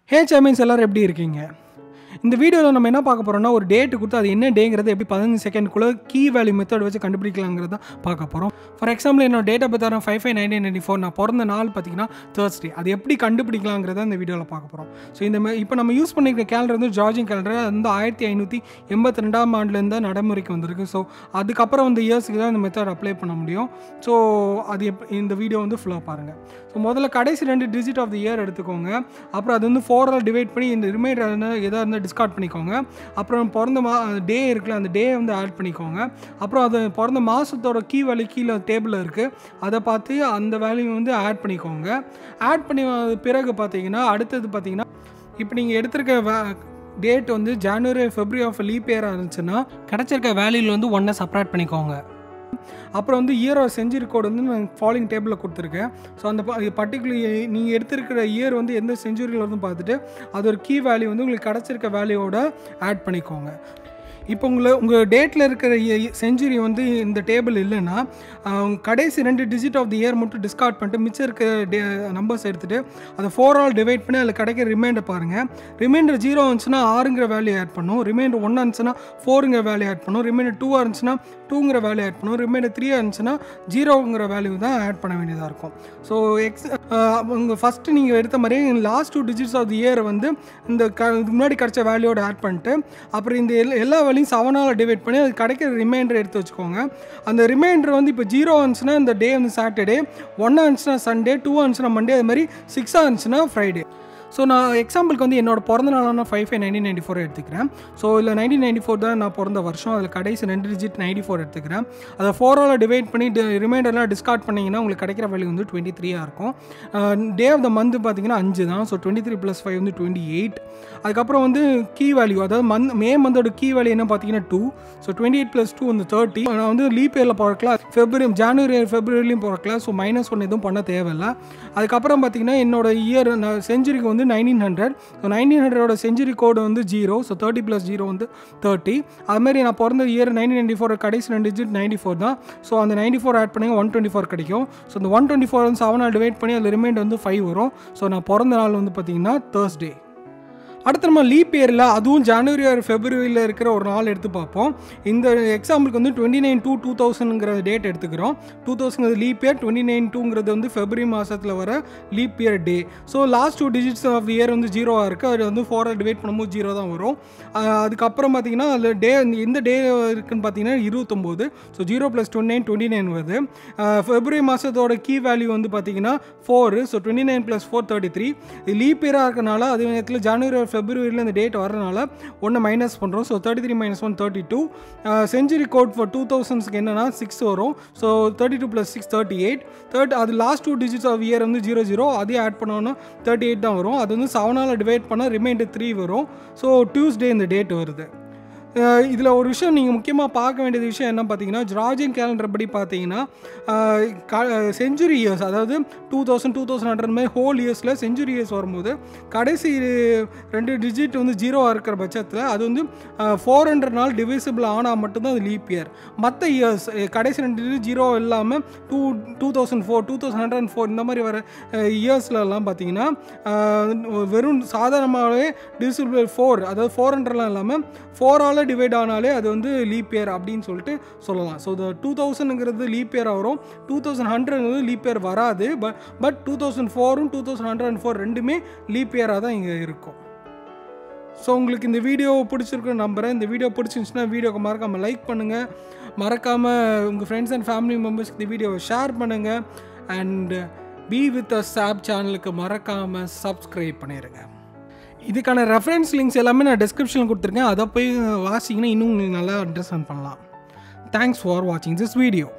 ஹே சாமின்ஸ் எல்லோரும் எப்படி இருக்கீங்க இந்த வீடியோவில் நம்ம என்ன பார்க்க போகிறோம்னா ஒரு டேட்டு கொடுத்து அது என்ன டேங்கிறத எப்படி பதினஞ்சு செகண்ட்குள்ளே கீ வேல்யூ மெத்தட் வச்சு கண்டுபிடிக்கலாங்கிறத பார்க்க போகிறோம் ஃபார் எக்ஸாம்பிள் என்னோட date of birth five five nineteen ninety four நான் பிறந்த நாள் பார்த்தீங்கன்னா தேர்ஸ்டே அது எப்படி கண்டுபிடிக்கலாங்கிறத இந்த வீடியோவில் பார்க்க போகிறோம் ஸோ இந்த மா- இப்போ நம்ம யூஸ் பண்ணிக்கிற கேலண்டர் வந்து ஜார்ஜிங் கேலண்டர் அது வந்து ஆயிரத்தி ஐநூற்றி எண்பத்தி ரெண்டாம் ஆண்டுலேருந்து நடைமுறைக்கு வந்திருக்கு ஸோ அதுக்கப்புறம் வந்து இயர்ஸுக்கு தான் இந்த மெத்தட் அப்ளை பண்ண முடியும் ஸோ அது எப் இந்த வீடியோ வந்து ஃபுல்லாக பாருங்கள் ஸோ முதல்ல கடைசி ரெண்டு டிஜிட் ஆஃப் தி இயர் எடுத்துக்கோங்க அப்புறம் அது வந்து ஃபோரால் டிவைட் பண்ணி இந்த ரிமைண்டர் எதாக இருந்தால் டிஸ்கார்ட் பண்ணிக்கோங்க அப்புறம் பிறந்த மா டே இருக்குல்ல அந்த டே வந்து ஆட் பண்ணிக்கோங்க அப்புறம் அது பிறந்த மாதத்தோட கீ வேல்யூ கீழே டேபிளில் இருக்குது அதை பார்த்து அந்த வேல்யூ வந்து ஆட் பண்ணிக்கோங்க ஆட் பண்ணி வ- பிறகு பார்த்தீங்கன்னா அடுத்தது பார்த்தீங்கன்னா இப்போ நீங்கள் எடுத்திருக்க வே டேட் வந்து ஜனவரி ஃபெப்ரவரி ஆஃப் லீப் இயராக இருந்துச்சுன்னா கிடச்சிருக்க வேல்யூவில் வந்து ஒன்றை செப்பரேட் பண்ணிக்கோங்க அப்புறம் வந்து இயர் ஆஃப் செஞ்சுரி கோட் வந்து நான் ஃபாலோயிங் டேபிளில் கொடுத்துருக்கேன் ஸோ அந்த பர்டிகுலர் நீங்கள் எடுத்திருக்கிற இயர் வந்து எந்த செஞ்சுரியில் வந்து பார்த்துட்டு அது ஒரு கீ வேல்யூ வந்து உங்களுக்கு கிடச்சிருக்க வேல்யூவோட ஆட் பண்ணிக்கோங்க இப்போ உங்களை உங்கள் டேட்டில் இருக்கிற செஞ்சுரி வந்து இந்த டேபிள் இல்லைன்னா ஆஹ், உங்க கடைசி ரெண்டு டிஜிட் ஆஃப் தி இயர் மட்டும் டிஸ்கார்ட் பண்ணிட்டு மிச்சம் இருக்க டே நம்பர்ஸ் எடுத்துகிட்டு அதை ஃபோர் ஆல் டிவைட் பண்ணி அதில் கிடைக்கிற ரிமைண்டர் பாருங்கள் ரிமைண்டர் ஜீரோ இருந்துச்சுன்னா ஆறுங்கிற வேல்யூ ஆட் பண்ணும் ரிமைண்டர் ஒன்னாக இருந்துச்சுன்னா ஃபோருங்கிற வேல்யூ ஆட் பண்ணும் ரிமைண்டர் டூவாக இருந்துச்சுன்னா டூங்கிற வேல்யூ ஆட் பண்ணும் ரிமைண்டர் த்ரீயாக இருந்துச்சுன்னா ஜீரோங்கிற வேல்யூ தான் ஆட் பண்ண வேண்டியதாக இருக்கும் ஸோ எக்ஸ் உங்கள் ஃபஸ்ட்டு நீங்கள் எடுத்த மாதிரி last two digits of the year வந்து இந்த க இதுக்கு முன்னாடி கிடச்ச வேல்யூவோட ஆட் பண்ணிட்டு அப்புறம் இந்த எல்லா எல்லா வேல்யூயும் செவனால் டிவைட் பண்ணி அது கிடைக்கிற ரிமைண்டர் எடுத்து வச்சுக்கோங்க அந்த ரிமைண்டர் வந்து இப்போ ஜீரோ இருந்துச்சுன்னா இந்த டே வந்து சாட்டர்டே ஒன்னாக இருந்துச்சுன்னா சண்டே டூவாக இருந்துச்சுன்னா மண்டே அது மாதிரி சிக்ஸாக இருந்துச்சுன்னா ஃப்ரைடே ஸோ நான் எக்ஸாம்பிளுக்கு வந்து என்னோட பிறந்த நாளான five five nineteen ninety four எடுத்துக்கிறேன் ஸோ இல்லை நைன்டீன் நைன்டி ஃபோர் தான் நான் பிறந்த வருஷம் அதில் கடைசி ரெண்டு டிஜிட் நைன்டி ஃபோர் எடுத்துக்கிறேன் அதை ஃபோரால் டிவைட் பண்ணி ரிமைண்டர்லாம் டிஸ்கார்ட் பண்ணிங்கன்னா உங்களுக்கு கிடைக்கிற வேல்யூ வந்து டுவெண்ட்டி த்ரீயாக இருக்கும் டே ஆஃப் த மந்த் பார்த்தீங்கன்னா அஞ்சு தான் so twenty three plus five வந்து டுவெண்ட்டி எயிட் அதுக்கப்புறம் வந்து கீ வேல்யூ அதாவது மந்த் மே மந்தோட கீ வேல்யூ என்ன பார்த்தீங்கன்னா two so twenty eight plus two வந்து தேர்ட்டி நான் வந்து லீப் இயரில் பிறக்கலாம் ஃபெப்ரவரி ஜனவரி ஃபெப்ரவரிலையும் பிறக்கலாம் ஸோ மைனஸ் ஒன் எதுவும் பண்ண தேவையில்ல அதுக்கப்புறம் பார்த்தீங்கன்னா என்னோட இயர் நான் செஞ்சுரிக்கு வந்து நைன்டீன் ஹண்ட்ரட் ஸோ நைன்டீன் ஹண்ட்ரடோட செஞ்சுரி கோடு வந்து zero so thirty plus zero வந்து தேர்ட்டி அதுமாதிரி நான் பிறந்த இயர் நைன்டீன் நைன்டி ஃபோர் கடைசி ரெண்டு டிஜிட் நைன்டி ஃபோர் தான் ஸோ அந்த நைன்டி ஃபோர் ஆட் பண்ணி ஒன் டுவெண்ட்டி ஃபோர் கிடைக்கும் ஸோ இந்த ஒன் டுவெண்ட்டி ஃபோர் வந்து செவனால் டிவைட் பண்ணி அதில் ரிமைண்ட் வந்து ஃபைவ் வரும் ஸோ நான் பிறந்த நாள் வந்து பார்த்தீங்கன்னா தேர்ஸ்டே அடுத்து நம்ம லீப் இயரில் அதுவும் ஜனவரி ஆர் ஃபெப்ரவரியில் இருக்கிற ஒரு நாள் எடுத்து பார்ப்போம் இந்த எக்ஸாம்பிளுக்கு வந்து டுவெண்ட்டி நைன் டூ டூ தௌசண்ட்ங்கிற டேட் எடுத்துக்கிறோம் two thousand leap year twenty nine டூங்கிறது வந்து ஃபெப்ரவரி மாதத்தில் வர leap year day so last two digits of the year வந்து ஜீரோவாக இருக்குது அது வந்து ஃபோராக டிவைட் பண்ணும்போது ஜீரோ தான் வரும் ஆஹ் அதுக்கப்புறம் பார்த்தீங்கன்னா அதில் டே எந்த டே இருக்குன்னு பார்த்தீங்கன்னா இருபத்தொம்போது so zero plus twenty nine twenty nine வருது ஃபெப்ரவரி மாதத்தோட கீ வேல்யூ வந்து பார்த்தீங்கன்னா four so twenty nine plus four thirty three leap இயராக இருக்கனால அதே நேரத்தில் ஜனவரி ஃபெப்ரவரியில் இந்த டேட் வரனால ஒன்று மைனஸ் பண்ணுறோம் so thirty three minus one thirty two century code for two தௌசண்ட்ஸ்க்கு என்னன்னா சிக்ஸ் வரும் so thirty two plus six thirty eight third அது last two digits of year வந்து ஜீரோ ஜீரோ அதையும் ஆட் பண்ணோன்னா தேர்ட்டி எயிட் தான் வரும் அது வந்து செவனால் டிவைட் பண்ணால் ரிமைண்டர் த்ரீ வரும் ஸோ டியூஸ்டே இந்த டேட் வருது இதில் ஒரு விஷயம் நீங்கள் முக்கியமாக பார்க்க வேண்டியது விஷயம் என்ன பார்த்தீங்கன்னா ஜார்ஜியன் கேலண்டர் படி பார்த்தீங்கன்னா செஞ்சுரி இயர்ஸ் அதாவது two thousand two thousand hundred மாதிரி ஹோல் இயர்ஸில் செஞ்சுரி இயர்ஸ் வரும்போது கடைசி ரெண்டு டிஜிட் வந்து ஜீரோவாக இருக்கிற பட்சத்தில் அது வந்து ஃபோர் ஹண்ட்ரட் நாள் டிவிசிபிள் ஆனால் மட்டும்தான் அது லீப் இயர் மற்ற இயர்ஸ் கடைசி ரெண்டு டிஜிட் ஜீரோ இல்லாமல் two two thousand four two thousand hundred and four இந்த மாதிரி வர இயர்ஸ்லலாம் பார்த்தீங்கன்னா அஹ், வெறும் சாதாரணமாகவே டிவிசிபிள் ஃபோர் அதாவது ஃபோர் ஹண்ட்ரட்லாம் இல்லாமல் ஃபோரால் டிவைட் ஆனாலே அது வந்து லீப் இயர் அப்படின்னு சொல்லிட்டு சொல்லலாம் ஸோ இந்த டூ தௌசண்ட்ங்கிறது லீப் இயர் வரும் டூ தௌசண்ட் ஹண்ட்ரட்ங்கிறது லீப் இயர் வராது பட் பட் டூ தௌசண்ட் ஃபோரும் two thousand hundred and four ரெண்டுமே லீப் இயராக தான் இங்கே இருக்கும் ஸோ உங்களுக்கு இந்த வீடியோ பிடிச்சிருக்குன்னு நம்புகிறேன் இந்த வீடியோ பிடிச்சிருந்துச்சுன்னா வீடியோக்கு மறக்காமல் லைக் பண்ணுங்கள் மறக்காமல் உங்கள் ஃப்ரெண்ட்ஸ் அண்ட் ஃபேமிலி மெம்பர்ஸ்க்கு இந்த வீடியோவை ஷேர் பண்ணுங்கள் அண்ட் பி வித் அ சாப் சேனலுக்கு மறக்காமல் சப்ஸ்கிரைப் பண்ணிடுங்க இதுக்கான ரெஃபரன்ஸ் லிங்க்ஸ் எல்லாமே நான் டிஸ்கிரிப்ஷனில் கொடுத்துருக்கேன் அதை போய் வாசிங்கன்னா இன்னும் உங்களுக்கு நல்லா அண்டர்ஸ்டாண்ட் பண்ணலாம் தேங்க்ஸ் ஃபார் வாட்சிங் திஸ் வீடியோ